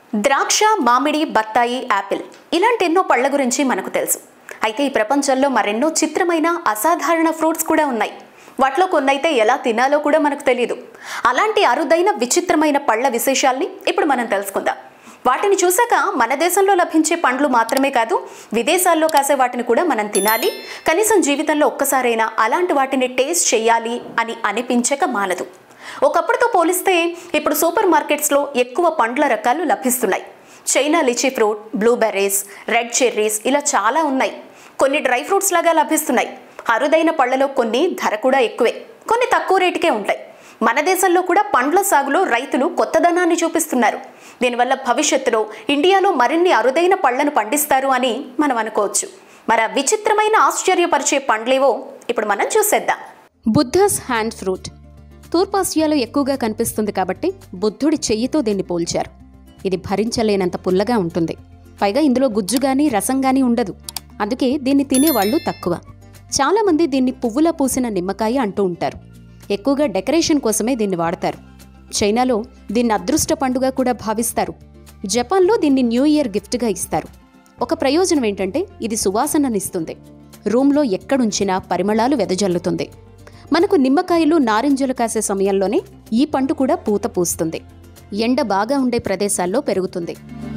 ద్రాక్ష మామిడి బత్తాయి యాపిల్ ఇలాంటి ఎన్నో పళ్ళ గురించి మనకు తెలుసు అయితే ఈ ప్రపంచంలో మరెన్నో చిత్రమైన అసాధారణ ఫ్రూట్స్ కూడా ఉన్నాయి వాటిలో కొన్నైతే ఎలా తినాలో కూడా మనకు తెలియదు అలాంటి అరుదైన విచిత్రమైన పళ్ళ విశేషాల్ని ఇప్పుడు మనం తెలుసుకుందాం వాటిని చూశాక మన దేశంలో లభించే పండ్లు మాత్రమే కాదు విదేశాల్లో కాసే వాటిని కూడా మనం తినాలి కనీసం జీవితంలో ఒక్కసారైనా అలాంటి వాటిని టేస్ట్ చేయాలి అని అనిపించక మానదు ఒకప్పుడుతో పోలిస్తే ఇప్పుడు సూపర్ మార్కెట్స్లో ఎక్కువ పండ్ల రకాలు లభిస్తున్నాయి China lychee fruit blueberries red cherries ఇలా చాలా ఉన్నాయి కొన్ని డ్రై ఫ్రూట్స్ లాగా లభిస్తున్నాయి అరుదైన పళ్ళలో కొన్ని ధర కూడా ఎక్కువే కొన్ని తక్కువ రేటుకే ఉంటాయి మన దేశంలో కూడా పండ్ల సాగులో రైతులు కొత్తదనాన్ని చూపిస్తున్నారు దీనివల్ల భవిష్యత్తులో ఇండియాలో మరిన్ని అరుదైన పళ్లను పండిస్తారు అని మనం అనుకోవచ్చు మరి ఆ విచిత్రమైన ఆశ్చర్యపరిచే పండ్లేవో ఇప్పుడు మనం చూసేద్దాం బుద్ధాస్ హ్యాండ్ ఫ్రూట్ తూర్పాసియాలో ఎక్కువగా కనిపిస్తుంది కాబట్టి బుద్ధుడి చెయ్యితో దీన్ని పోల్చారు ఇది భరించలేనంత పుల్లగా ఉంటుంది పైగా ఇందులో గుజ్జు గాని రసం గాని ఉండదు అందుకే దీన్ని తినేవాళ్ళు తక్కువ చాలామంది దీన్ని పువ్వులా పూసిన నిమ్మకాయ అంటూ ఉంటారు ఎక్కువగా డెకరేషన్ కోసమే దీన్ని వాడతారు చైనాలో దీన్ని అదృష్ట పండుగ కూడా భావిస్తారు జపాన్లో దీన్ని న్యూ ఇయర్ గిఫ్ట్గా ఇస్తారు ఒక ప్రయోజనం ఏంటంటే ఇది సువాసననిస్తుంది రూమ్లో ఎక్కడుంచినా పరిమళాలు వెదజల్లుతుంది మనకు నిమ్మకాయలు నారింజలు కాసే సమయంలోనే ఈ పండు కూడా పూత పూస్తుంది ఎండ బాగా ఉండే ప్రదేశాల్లో పెరుగుతుంది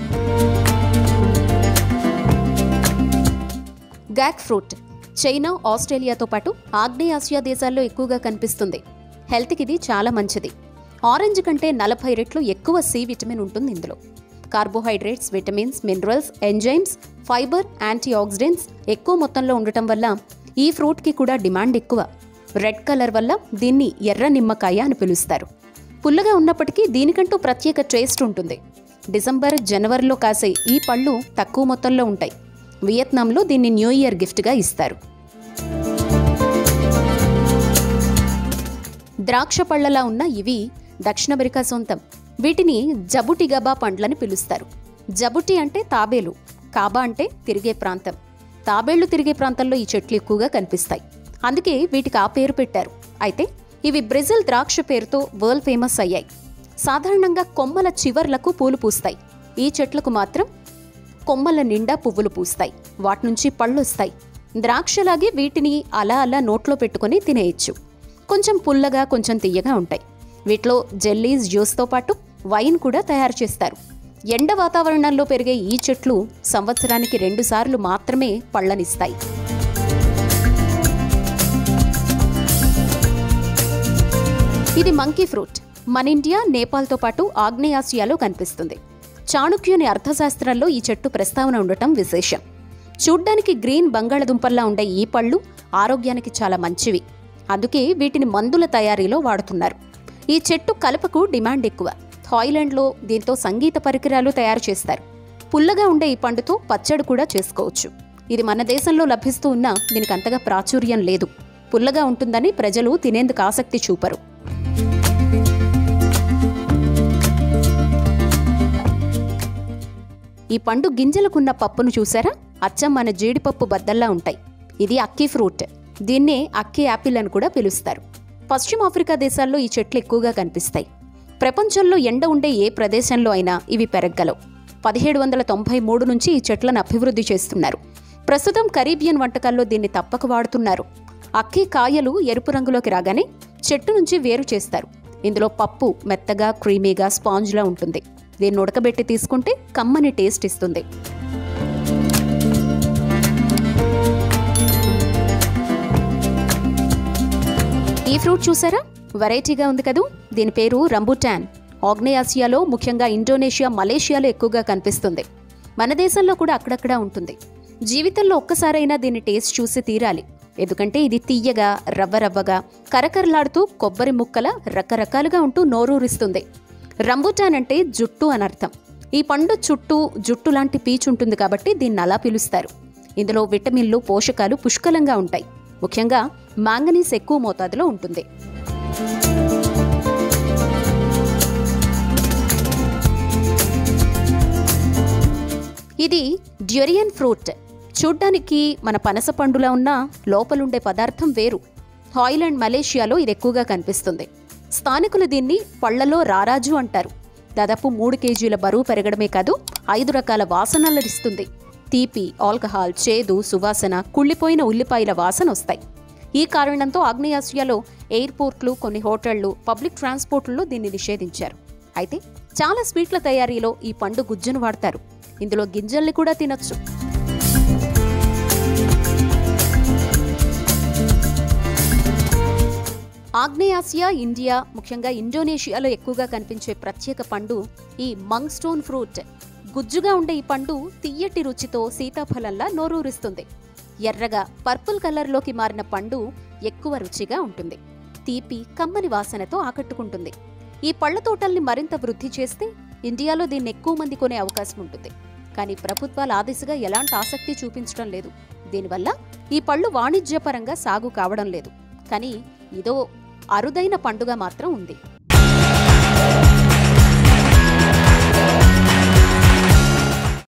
గ్యాక్ ఫ్రూట్ చైనా ఆస్ట్రేలియాతో పాటు ఆగ్నేయాసియా దేశాల్లో ఎక్కువగా కనిపిస్తుంది హెల్త్కి ఇది చాలా మంచిది ఆరెంజ్ కంటే నలభై రెట్లు ఎక్కువ సి విటమిన్ ఉంటుంది ఇందులో carbohydrates vitamins minerals enzymes fibre antioxidants ఎక్కువ మొత్తంలో ఉండటం వల్ల ఈ ఫ్రూట్కి కూడా డిమాండ్ ఎక్కువ రెడ్ కలర్ వల్ల దీన్ని ఎర్ర నిమ్మకాయ అని పిలుస్తారు పుల్లగా ఉన్నప్పటికీ దీనికంటూ ప్రత్యేక టేస్ట్ ఉంటుంది డిసెంబర్ జనవరిలో కాసే ఈ పళ్ళు తక్కువ మొత్తంలో ఉంటాయి వియత్నాంలో దీన్ని న్యూ ఇయర్ గిఫ్ట్గా ఇస్తారు ద్రాక్ష పళ్ళలా ఉన్న ఇవి దక్షిణ అమెరికా సొంతం వీటిని జబుటిగబా పండ్లని పిలుస్తారు జబుటి అంటే తాబేలు కాబా అంటే తిరిగే ప్రాంతం తాబేళ్లు తిరిగే ప్రాంతంలో ఈ చెట్లు ఎక్కువగా కనిపిస్తాయి అందుకే వీటికి ఆ పేరు పెట్టారు అయితే ఇవి బ్రెజిల్ ద్రాక్ష పేరుతో వరల్డ్ ఫేమస్ అయ్యాయి సాధారణంగా కొమ్మల చివర్లకు పూలు పూస్తాయి ఈ చెట్లకు మాత్రం కొమ్మల నిండా పువ్వులు పూస్తాయి వాటి నుంచి పళ్ళొస్తాయి ద్రాక్షలాగే వీటిని అలా అలా నోట్లో పెట్టుకొని తినేయచ్చు కొంచెం పుల్లగా కొంచెం తియ్యగా ఉంటాయి వీటిలో జెల్లీస్ జ్యూస్తో పాటు వైన్ కూడా తయారు చేస్తారు ఎండ వాతావరణంలో పెరిగే ఈ చెట్లు సంవత్సరానికి రెండుసార్లు మాత్రమే పళ్ళనిస్తాయి ఇది మంకీ ఫ్రూట్ మన ఇండియా నేపాల్తో పాటు ఆగ్నేయాసియాలో కనిపిస్తుంది చాణుక్యుని అర్థశాస్త్రంలో ఈ చెట్టు ప్రస్తావన ఉండటం విశేషం చూడ్డానికి గ్రీన్ బంగాళదుంపల్లా ఉండే ఈ పళ్ళు ఆరోగ్యానికి చాలా మంచివి అందుకే వీటిని మందుల తయారీలో వాడుతున్నారు ఈ చెట్టు కలపకు డిమాండ్ ఎక్కువ థాయిలాండ్లో దీంతో సంగీత పరికరాలు తయారు చేస్తారు పుల్లగా ఉండే ఈ పండుతో పచ్చడి కూడా చేసుకోవచ్చు ఇది మన దేశంలో లభిస్తూ ఉన్నా దీనికి అంతగా ప్రాచుర్యం లేదు పుల్లగా ఉంటుందని ప్రజలు తినేందుకు ఆసక్తి చూపరు ఈ పండు గింజలకున్న పప్పును చూసారా అచ్చం మన జీడిపప్పు బద్దల్లా ఉంటాయి ఇది అక్కీ ఫ్రూట్ దీన్నే అక్కీ యాపిల్ అని కూడా పిలుస్తారు పశ్చిమ ఆఫ్రికా దేశాల్లో ఈ చెట్లు ఎక్కువగా కనిపిస్తాయి ప్రపంచంలో ఎండ ఉండే ఏ ప్రదేశంలో అయినా ఇవి పెరగలవు పదిహేడు వందల తొంభై మూడు నుంచి ఈ చెట్లను అభివృద్ధి చేస్తున్నారు ప్రస్తుతం కరీబియన్ వంటకాల్లో దీన్ని తప్పక వాడుతున్నారు అక్కీ కాయలు ఎరుపు రంగులోకి రాగానే చెట్టు నుంచి వేరు చేస్తారు ఇందులో పప్పు మెత్తగా క్రీమీగా స్పాంజ్లా ఉంటుంది దీన్ని ఉడకబెట్టి తీసుకుంటే కమ్మని టేస్ట్ ఇస్తుంది ఈ ఫ్రూట్ చూసారా వెరైటీగా ఉంది కదూ దీని పేరు రంబుటాన్ ఆగ్నేయాసియాలో ముఖ్యంగా ఇండోనేషియా మలేషియాలో ఎక్కువగా కనిపిస్తుంది మన దేశంలో కూడా అక్కడక్కడా ఉంటుంది జీవితంలో ఒక్కసారైనా దీన్ని టేస్ట్ చూసి తీరాలి ఎందుకంటే ఇది తీయగా రవ్వ రవ్వగా కరకరలాడుతూ కొబ్బరి ముక్కల రకరకాలుగా ఉంటూ నోరూరిస్తుంది రంబుటాన్ అంటే జుట్టు అనర్థం ఈ పండు చుట్టూ జుట్టు లాంటి పీచు ఉంటుంది కాబట్టి దీన్ని అలా పిలుస్తారు ఇందులో విటమిన్లు పోషకాలు పుష్కలంగా ఉంటాయి ముఖ్యంగా మాంగనీస్ ఎక్కువ మోతాదులో ఉంటుంది ఇది డ్యూరియన్ ఫ్రూట్ చూడ్డానికి మన పనస పండులా ఉన్న లోపలుండే పదార్థం వేరు థాయిలాండ్ మలేషియాలో ఇది ఎక్కువగా కనిపిస్తుంది స్థానికులు దీన్ని పళ్లలో రారాజు అంటారు దాదాపు మూడు కేజీల బరువు పెరగడమే కాదు ఐదు రకాల వాసనలనిస్తుంది తీపి ఆల్కహాల్ చేదు సువాసన కుళ్ళిపోయిన ఉల్లిపాయల వాసన వస్తాయి ఈ కారణంతో ఆగ్నేయాసియాలో ఎయిర్పోర్ట్లు కొన్ని హోటళ్లు పబ్లిక్ ట్రాన్స్పోర్ట్లో దీన్ని నిషేధించారు అయితే చాలా స్వీట్ల తయారీలో ఈ పండు గుజ్జును వాడతారు ఇందులో గింజల్ని కూడా తినొచ్చు ఆగ్నేయాసియా ఇండియా ముఖ్యంగా ఇండోనేషియాలో ఎక్కువగా కనిపించే ప్రత్యేక పండు ఈ మంగ్ స్టోన్ ఫ్రూట్ గుజ్జుగా ఉండే ఈ పండు తియ్యటి రుచితో సీతాఫలంలా నోరూరిస్తుంది ఎర్రగా పర్పుల్ కలర్లోకి మారిన పండు ఎక్కువ రుచిగా ఉంటుంది తీపి కమ్మని వాసనతో ఆకట్టుకుంటుంది ఈ పళ్ళ తోటల్ని మరింత వృద్ధి చేస్తే ఇండియాలో దీన్ని ఎక్కువ మంది కొనే అవకాశం ఉంటుంది కానీ ప్రభుత్వాలు ఆ దిశగా ఎలాంటి ఆసక్తి చూపించడం లేదు దీనివల్ల ఈ పళ్ళు వాణిజ్యపరంగా సాగు కావడం లేదు కానీ ఇదో అరుదైన పండుగ మాత్రం ఉంది